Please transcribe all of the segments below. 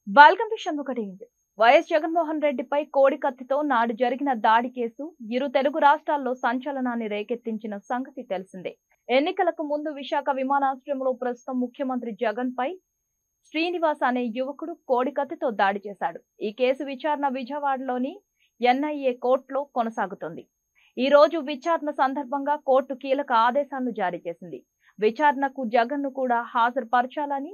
welcome to షణ్ముఖటి YS Jaganmohan రెడ్డిపై కోడి కత్తితో నాడు జరిగిన దాడి కేసు ఇరు తెలుగు రాష్ట్రాల్లో సంచలనాన్ని రేకెత్తించిన సంగతి తెలిసిందే ఎన్నికలకు ముందు విశాఖ విమానాశ్రయంలో ప్రస్తుతం ముఖ్యమంత్రి జగన్ పై శ్రీనివాస్ అనే యువకుడు కోడి కత్తితో దాడి చేశాడు ఈ కేసు విచారణ విజయవాడలోని ఎన్ఐఏ కోర్టులో కొనసాగుతోంది ఈ రోజు విచారణ సందర్భంగా కోర్టు కీలక ఆదేశాలను జారీ చేసింది విచారణకు జగన్ ను కూడా హాజరుపరచాలని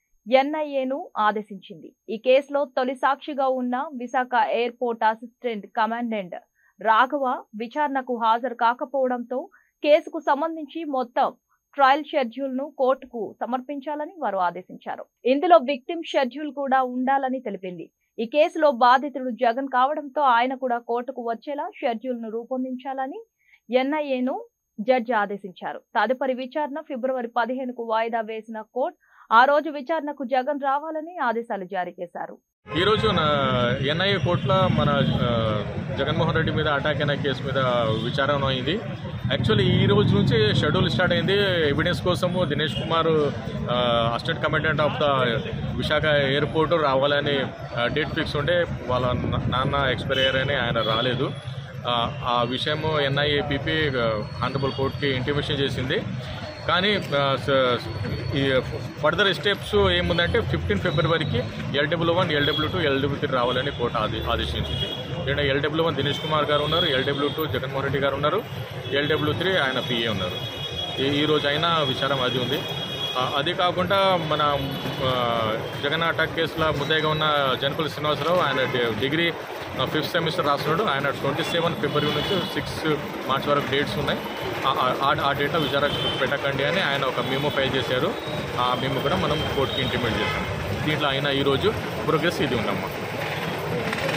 ఎన్ఐఏను ఆదేశించింది ఈ కేసులో తొలి సాక్షిగా ఉన్న Visakha airport assistant commandant Raghava విచారణకు హాజరు కాకపోవడంతో కేసుకు సంబంధించి మొత్తం ట్రయల్ షెడ్యూల్ ను కోర్టుకు సమర్పించాలని వారు ఆదేశించారు ఇందులో విక్టిమ్ షెడ్యూల్ కూడా ఉండాలని తెలిపింది ఈ కేసులో బాధితుడు జగన్ కావడంతో ఆయన కూడా కోర్టుకు వచ్చేలా షెడ్యూల్ ను రూపొందించాలని ఎన్ఐఏను జడ్జి ఆదేశించారు తదుపరి విచారణ ఫిబ్రవరి పదిహేనుకు వాయిదా వేసిన కోర్టు ఆ రోజు విచారణకు జగన్ రావాలని ఆదేశాలు జారీ చేశారు ఈరోజు నా ఎన్ఐఏ కోర్టులో మన ఆ, జగన్మోహన్ రెడ్డి మీద అటాక్ అయిన కేసు మీద విచారణ అయింది యాక్చువల్లీ ఈ రోజు నుంచి షెడ్యూల్ స్టార్ట్ అయింది ఎవిడెన్స్ కోసము Dinesh Kumar ah, assistant commandant of the Visakha airport రావాలని ఆ, డేట్ ఫిక్స్ ఉంటే వాళ్ళ నా- నాన్న ఎక్స్పైర్ అయ్యారని ఆయన రాలేదు ఆ, ఆ విషయము ఎన్ఐఏపిపి ఆనరబుల్ కోర్టుకి ఇంటిమేషన్ చేసింది కానీ ఆ, స- ఈ ఫర్దర్ స్టెప్స్ ఏముందంటే ఫిఫ్టీన్ ఫిబ్రవరికి LW one LW two LW three రావాలని కోర్టు ఆది ఆదేశించింది ఎందుకంటే ఎల్డబ్ల్యూ వన్ దినేష్ కుమార్ గారు ఉన్నారు ఎల్డబ్ల్యూ టూ జగన్మోహన్ రెడ్డి గారు ఉన్నారు ఎల్డబ్ల్యూ త్రీ ఆయన పిఏ ఉన్నారు ఈ ఈ రోజు అయినా విచారం అది ఉంది ఆ, అది కాకుండా మన ఆ, జగన్ అటాక్ కేసులో ముద్దయిగా ఉన్న జనపల్లి శ్రీనివాసరావు ఆయన డి- డిగ్రీ ఫిఫ్త్ సెమిస్టర్ రాస్తున్నాడు ఆయన ట్వంటీ సెవెన్ ఫిబ్రవరి నుంచి సిక్స్ మార్చ్ వరకు డేట్స్ ఉన్నాయి ఆ- ఆ- ఆ- ఆ డేటా విచారణ పెట్టకండి అని ఆయన ఒక మేము ఫైల్ చేశారు ఆ మేము కూడా మనం కోర్టుకి ఇంటిమేట్ చేశాం దీంట్లో అయినా ఈరోజు ప్రోగ్రెస్ ఇది ఉందమ్మా